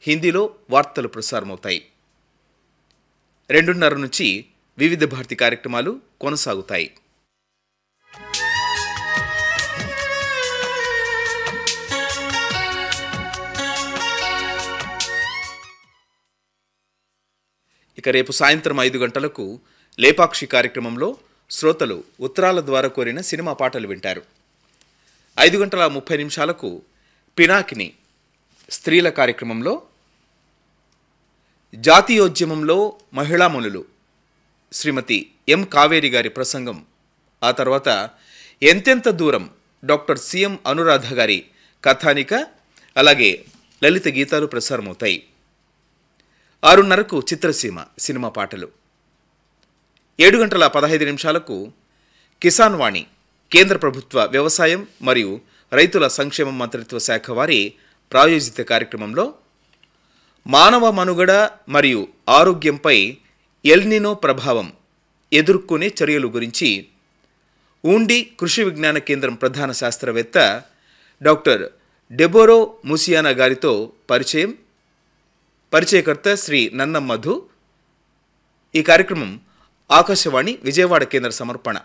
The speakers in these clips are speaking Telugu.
హిందీలో వార్తలు ప్రసారమవుతాయి రెండున్నర నుంచి వివిధ భారతి కార్యక్రమాలు కొనసాగుతాయి ఇక రేపు సాయంత్రం ఐదు గంటలకు లేపాక్షి కార్యక్రమంలో శ్రోతలు ఉత్తరాల ద్వారా కోరిన సినిమా పాటలు వింటారు ఐదు గంటల ముప్పై నిమిషాలకు పినాకిని స్త్రీల కార్యక్రమంలో జాతీయోద్యమంలో మహిళామణులు శ్రీమతి ఎం కావేరి గారి ప్రసంగం ఆ తర్వాత ఎంతెంత దూరం డాక్టర్ సిఎం అనురాధ గారి కథానిక అలాగే లలిత గీతాలు ప్రసారమవుతాయి ఆరున్నరకు చిత్రసీమ సినిమా పాటలు ఏడు గంటల పదహైదు నిమిషాలకు కిసాన్ వాణి కేంద్ర ప్రభుత్వ వ్యవసాయం మరియు రైతుల సంక్షేమ మంత్రిత్వ శాఖ వారి ప్రాయోజిత కార్యక్రమంలో మానవ మనుగడ మరియు ఆరోగ్యంపై ఎల్నినో ప్రభావం ఎదుర్కొనే చర్యలు గురించి ఊండి కృషి విజ్ఞాన కేంద్రం ప్రధాన శాస్త్రవేత్త డాక్టర్ డెబోరో ముసియానా గారితో పరిచయం పరిచయకర్త శ్రీ నన్నం మధు ఈ కార్యక్రమం ఆకాశవాణి విజయవాడ కేంద్ర సమర్పణ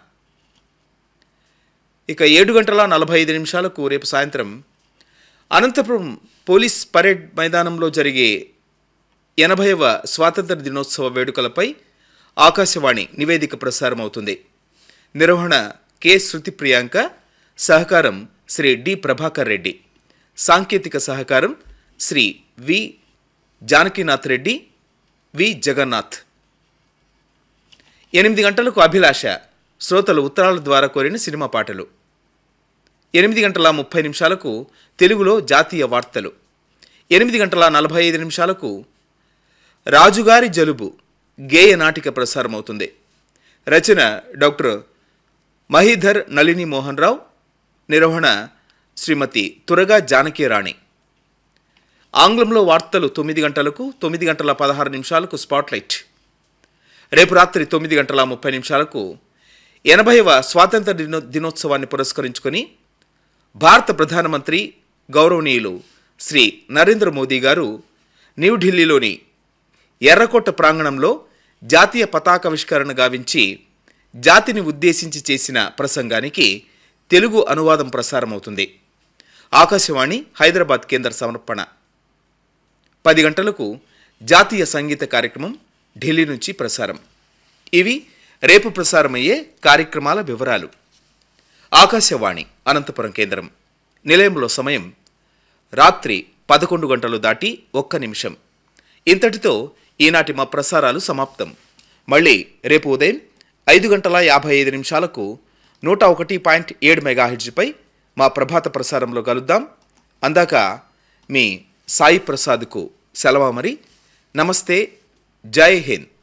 ఇక ఏడు గంటల నలభై ఐదు నిమిషాలకు రేపు సాయంత్రం అనంతపురం పోలీస్ పరేడ్ మైదానంలో జరిగే ఎనభైవ స్వాతంత్ర దినోత్సవ వేడుకలపై ఆకాశవాణి నివేదిక ప్రసారం అవుతుంది నిర్వహణ కె శృతి ప్రియాంక సహకారం శ్రీ డి ప్రభాకర్ రెడ్డి సాంకేతిక సహకారం శ్రీ వి జానకీనాథ్ రెడ్డి వి జగన్నాథ్ ఎనిమిది గంటలకు అభిలాష శ్రోతలు ఉత్తరాల ద్వారా కోరిన సినిమా పాటలు ఎనిమిది గంటల ముప్పై నిమిషాలకు తెలుగులో జాతీయ వార్తలు ఎనిమిది గంటల నలభై ఐదు నిమిషాలకు రాజుగారి జలుబు గేయ నాటిక ప్రసారమవుతుంది రచన డాక్టర్ మహీధర్ నళిని మోహన్ రావు నిర్వహణ శ్రీమతి తురగా జానకి రాణి ఆంగ్లంలో వార్తలు తొమ్మిది గంటలకు తొమ్మిది గంటల పదహారు నిమిషాలకు స్పాట్లైట్ రేపు రాత్రి తొమ్మిది గంటల ముప్పై నిమిషాలకు ఎనభైవ స్వాతంత్ర దినో దినోత్సవాన్ని పురస్కరించుకొని భారత ప్రధానమంత్రి గౌరవనీయులు శ్రీ నరేంద్ర మోదీ గారు న్యూఢిల్లీలోని ఎర్రకోట ప్రాంగణంలో జాతీయ పతాకావిష్కరణ గావించి జాతిని ఉద్దేశించి చేసిన ప్రసంగానికి తెలుగు అనువాదం ప్రసారమవుతుంది ఆకాశవాణి హైదరాబాద్ కేంద్ర సమర్పణ పది గంటలకు జాతీయ సంగీత కార్యక్రమం ఢిల్లీ నుంచి ప్రసారం ఇవి రేపు ప్రసారమయ్యే కార్యక్రమాల వివరాలు ఆకాశవాణి అనంతపురం కేంద్రం నిలయంలో సమయం రాత్రి పదకొండు గంటలు దాటి ఒక్క నిమిషం ఇంతటితో ఈనాటి మా ప్రసారాలు సమాప్తం మళ్ళీ రేపు ఉదయం ఐదు గంటల యాభై ఐదు నిమిషాలకు నూట ఒకటి పాయింట్ ఏడు మెగాహిడ్జ్పై మా ప్రభాత ప్రసారంలో కలుద్దాం అందాక మీ సాయి ప్రసాద్కు సెలవు మరి నమస్తే జై హింద్